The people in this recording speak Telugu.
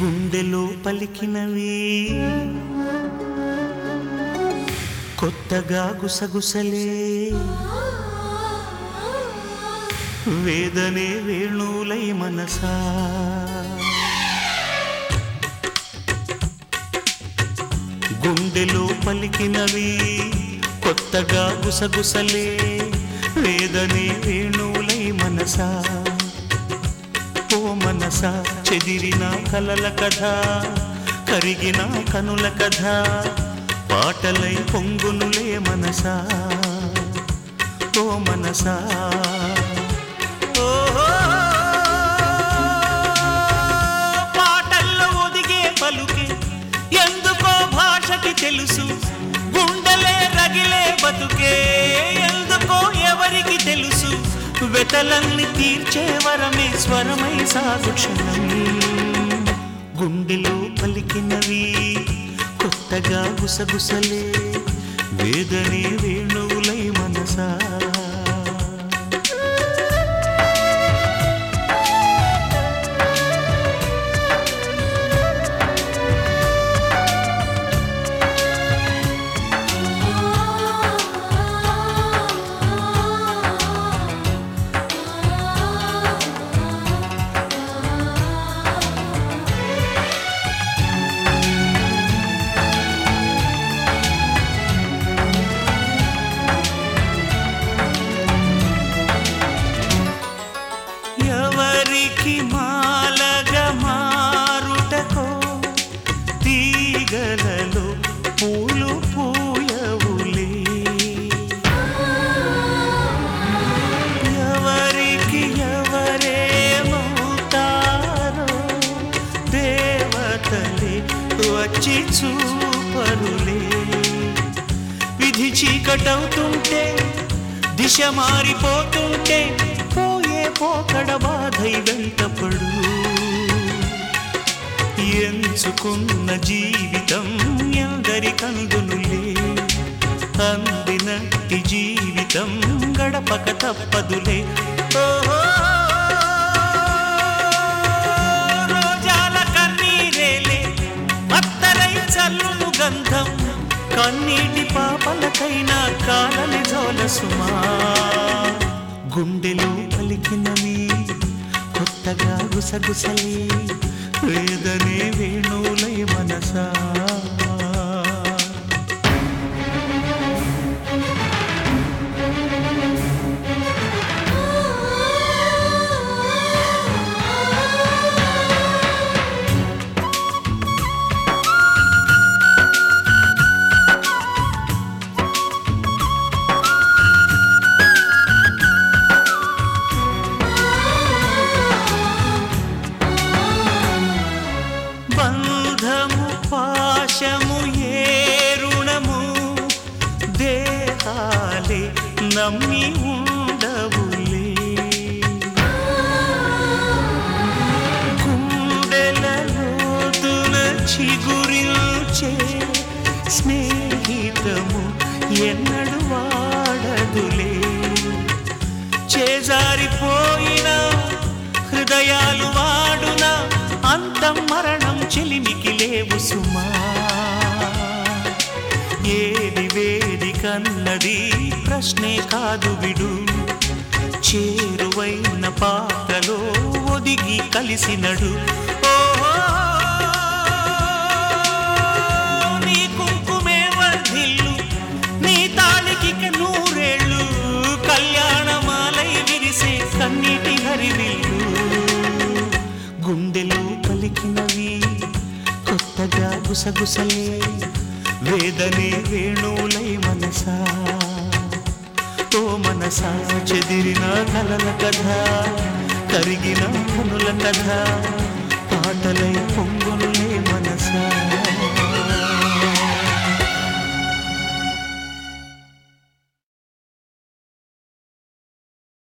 గుండెలో పలికినవి కొత్తగా గుసగుసలే వేదనే వేణులై మనసా గుండెలో పలికినవి కొత్తగా గుసగుసలే వేదనే వేణులై మనసా ఓ మనసా చెదిరిన కలల కథ కరిగిన కనుల కథ పాటలై పొంగునులే మనసా ఓ మనసా ఓ పాటల్లో ఒదిగే పలుకే ఎందుకో భాషకి తెలుసు గుండెలే రగిలే బతుకే ఎందుకో ఎవరికి తెలుసు వెతలల్ని తీర్చే వరమే స్వరమై సాగు క్షణం గుండెలో పలికినవి కొత్తగా గుసగుసలే వేదనే వేణువులై మనసా ఎవరికి మాలగ మారుటకో తీగలలో పూలు పూయవులే ఎవరికి ఎవరేమవుతారో దేవతలే వచ్చి చూపరులే విధి చీకటవుతుంటే దిశ మారిపోతుంటే పోయే పోకడ బాధై వెంటపడు ఎంచుకున్న జీవితం ఎందరి కందునులే అందినట్టి జీవితం గడపక తప్పదులే ఓహో రోజాల కన్నీరేలే అత్తరై చల్లును గంధం కన్నీటి పాపలకైనా కాలని జోల సుమా గుండెలో పలికినవి కొత్తగా గుసగుసలే వేదనే వేణులై మనసా బంధము పాశము ఏ రుణము దేహాలే నమ్మి ఉండవులే గుండెలలోతున చిగురిల్చే స్నేహితము ఎన్నడు వాడదులే చేజారిపోయిన హృదయాలు వాడున అంతం మరణం చెలిమికి లేవు సుమా ఏది వేది కన్నది ప్రశ్నే కాదు విడు చేరువైన పాత్రలో ఒదిగి కలిసినడు ఓహో, నీ కుంకుమే వర్ధిల్లు నీ తాళికి నూరేళ్ళు కళ్యాణమాలై విరిసే కన్నీటి హరివిల్లు గుండెలో పలికినవి కొత్తగా గుసగుసలే వేదనే వేణులై మనసా ఓ మనసా చెదిరిన కలల కథ కరిగిన కనుల కథ పాటలై పొంగునులే మనసా